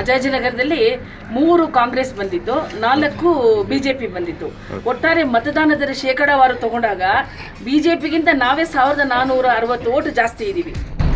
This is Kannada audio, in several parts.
ರಾಜಾಜಿನಗರದಲ್ಲಿ ಮೂರು ಕಾಂಗ್ರೆಸ್ ಬಂದಿತ್ತು ನಾಲ್ಕು ಬಿಜೆಪಿ ಬಂದಿತ್ತು ಒಟ್ಟಾರೆ ಮತದಾನದ ಶೇಕಡಾವಾರು ತಗೊಂಡಾಗ ಬಿಜೆಪಿಗಿಂತ ನಾವೇ ಸಾವಿರದ ನಾನೂರ ಅರವತ್ತು ಓಟ್ ಜಾಸ್ತಿ ಇದ್ದೀವಿ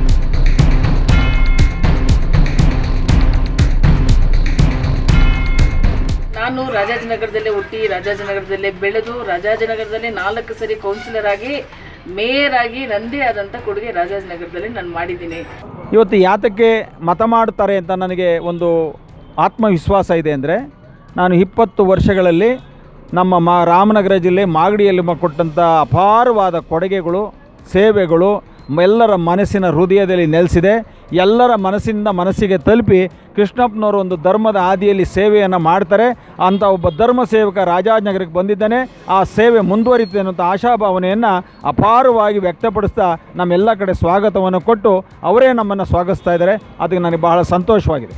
ನಾನು ರಾಜಾಜಿನಗರದಲ್ಲೇ ಹುಟ್ಟಿ ರಾಜಾಜಿನಗರದಲ್ಲೇ ಬೆಳೆದು ರಾಜಾಜಿನಗರದಲ್ಲೇ ನಾಲ್ಕು ಸರಿ ಕೌನ್ಸಿಲರ್ ಆಗಿ ಮೇಯರ್ ಆಗಿ ನಂದೇ ಆದಂಥ ಕೊಡುಗೆ ರಾಜಾಜಿನಗರದಲ್ಲಿ ನಾನು ಮಾಡಿದ್ದೀನಿ ಇವತ್ತು ಯಾತಕ್ಕೆ ಮತ ಮಾಡುತ್ತಾರೆ ಅಂತ ನನಗೆ ಒಂದು ಆತ್ಮವಿಶ್ವಾಸ ಇದೆ ಅಂದರೆ ನಾನು ಇಪ್ಪತ್ತು ವರ್ಷಗಳಲ್ಲಿ ನಮ್ಮ ಮಾ ರಾಮನಗರ ಜಿಲ್ಲೆ ಮಾಗಡಿಯಲ್ಲಿ ಮ- ಕೊಟ್ಟಂಥ ಅಪಾರವಾದ ಕೊಡುಗೆಗಳು ಸೇವೆಗಳು ಮ- ಎಲ್ಲರ ಮನಸ್ಸಿನ ಹೃದಯದಲ್ಲಿ ನೆಲೆಸಿದೆ ಎಲ್ಲರ ಮನಸ್ಸಿನಿಂದ ಮನಸ್ಸಿಗೆ ತಲುಪಿ ಕೃಷ್ಣಪ್ಪನವರು ಒಂದು ಧರ್ಮದ ಹಾದಿಯಲ್ಲಿ ಸೇವೆಯನ್ನು ಮಾಡ್ತಾರೆ ಅಂಥ ಒಬ್ಬ ಧರ್ಮ ಸೇವಕ ರಾಜಾಜನಗರಕ್ಕೆ ಬಂದಿದ್ದಾನೆ ಆ ಸೇವೆ ಮುಂದುವರಿತಿದೆ ಅನ್ನೋಂಥ ಆಶಾಭಾವನೆಯನ್ನು ಅಪಾರವಾಗಿ ವ್ಯಕ್ತಪಡಿಸ್ತಾ ನಮ್ಮೆಲ್ಲ ಕಡೆ ಸ್ವಾಗತವನ್ನು ಕೊಟ್ಟು ಅವರೇ ನಮ್ಮನ್ನು ಸ್ವಾಗತಿಸ್ತಾ ಇದ್ದಾರೆ ಅದಕ್ಕೆ ನನಗೆ ಬಹಳ ಸಂತೋಷವಾಗಿದೆ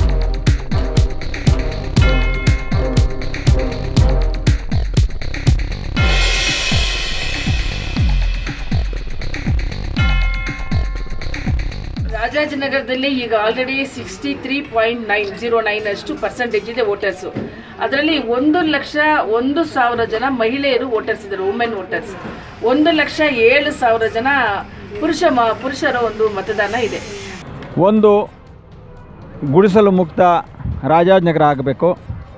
ರಾಜಾಜಿನಗರದಲ್ಲಿ ಈಗ already sixty three point nine zero nine ಅಷ್ಟು ಪರ್ಸೆಂಟೇಜ್ ಇದೆ ವೋಟರ್ಸು ಅದರಲ್ಲಿ ಒಂದು ಲಕ್ಷ ಒಂದು ಸಾವಿರ ಜನ ಮಹಿಳೆಯರು ವೋಟರ್ಸ್ ಇದ್ದಾರೆ ವುಮೆನ್ ವೋಟರ್ಸ್ ಒಂದು ಲಕ್ಷ ಏಳು ಸಾವಿರ ಜನ ಪುರುಷ ಮ ಪುರುಷರ ಒಂದು ಮತದಾನ ಇದೆ ಒಂದು ಗುಡಿಸಲು ಮುಕ್ತ ರಾಜಾಜನಗರ ಆಗಬೇಕು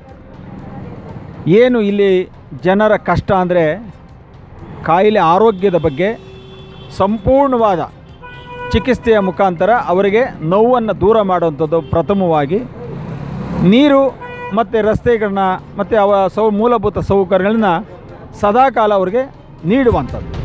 ಏನು ಇಲ್ಲಿ ಜನರ ಕಷ್ಟ ಅಂದರೆ ಕಾಯಿಲೆ ಆರೋಗ್ಯದ ಬಗ್ಗೆ ಸಂಪೂರ್ಣವಾದ ಚಿಕಿತ್ಸೆಯ ಮುಖಾಂತರ ಅವರಿಗೆ ನೋವನ್ನು ದೂರ ಮಾಡುವಂಥದ್ದು ಪ್ರಥಮವಾಗಿ ನೀರು ಮತ್ತು ರಸ್ತೆಗಳನ್ನ ಮತ್ತು ಅವ ಸೌ ಮೂಲಭೂತ ಸೌಕರ್ಯಗಳನ್ನ ಸದಾಕಾಲ ಅವರಿಗೆ ನೀಡುವಂಥದ್ದು